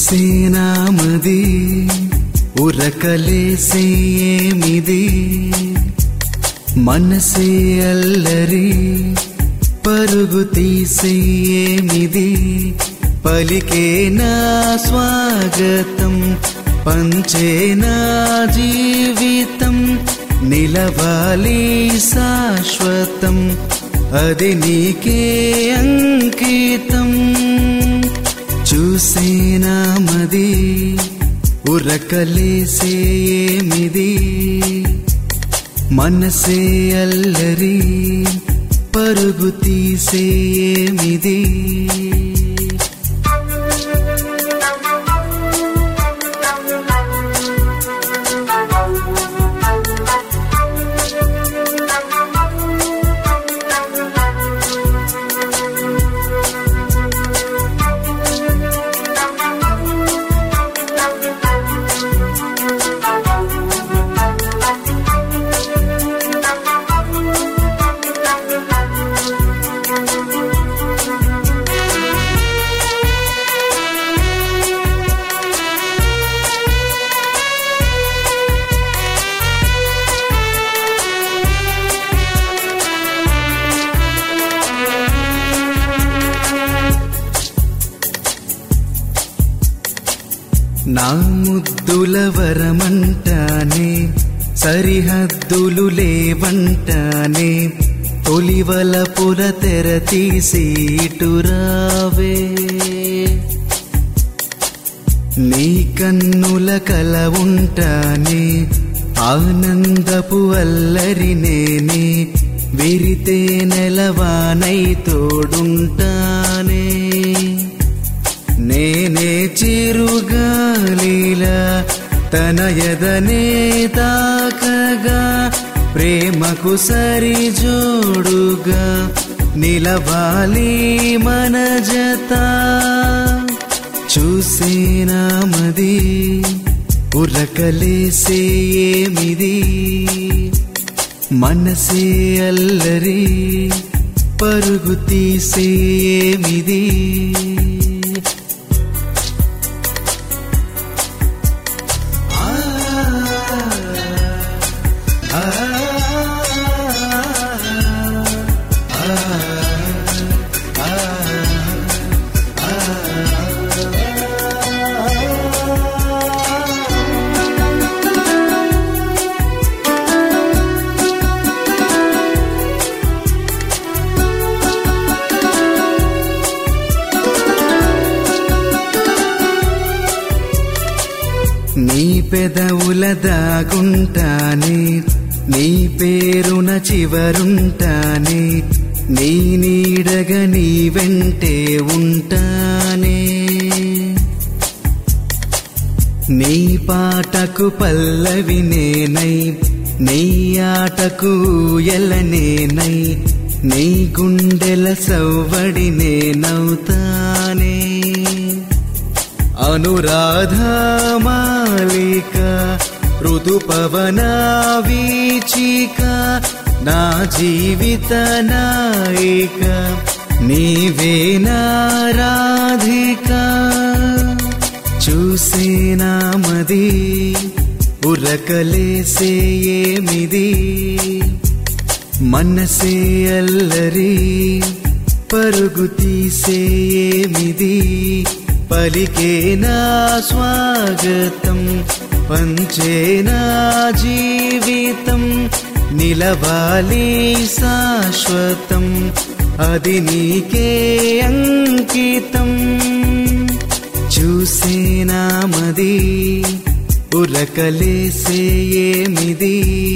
చూసేనామది ఉరకలేసే ఏమిది మనసే అల్లరి పరుగు తీసే ఏమిది పలికేనా స్వాగతం పంచేనా జీవితం నిలవాలి శాశ్వతం అది నీకే అంకితం చూసేనామది ఉరకలేసే ఏమిది మనసే అల్లరి పరుగు తీసే ఏమిది నా ముద్దుల వరమంటానే సరిహద్దులు లేవంటానే తొలివల పుల తెర తీసి ఇటురావే నీ కన్నుల కల ఉంటానే ఆనందపు అల్లరి నేనే విరితే నెలవానై తోడుంటానే నేనే చిరుగాలిలా తన ఎదనే తాకగా ప్రేమకు సరి జోడుగా నిలవాలి మన జత చూసేనామది ఉరకలేసే ఏమిది మనసే అల్లరి పరుగు తీసే ఏమిది నీ పెదవుల దాగుంటానే నీ పేరున చివరుంటానే నీ నీడగా నీ వెంటే ఉంటానే నీ పాటకు పల్లవి నేనై నీ ఆటకు ఎలనేనై నీ గుండెల సవ్వడి నేనవుతానే అనురాధ మాలిక ఋతుపవన వీచిక నా జీవిత నాయిక నీవే నారాధిక చూసేనామది ఉరకలేసే ఏమిది మనసే అల్లరి పరుగు తీసే ఏమిది పలికేనా స్వాగతం పంచేనా జీవితం నిలవాలి శాశ్వతం అది నీకే అంకితం చూసేనామది ఉరకలేసే ఏమిది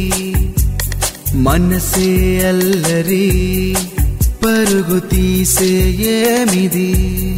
మనసే అల్లరి పరుగు తీసే ఏమిది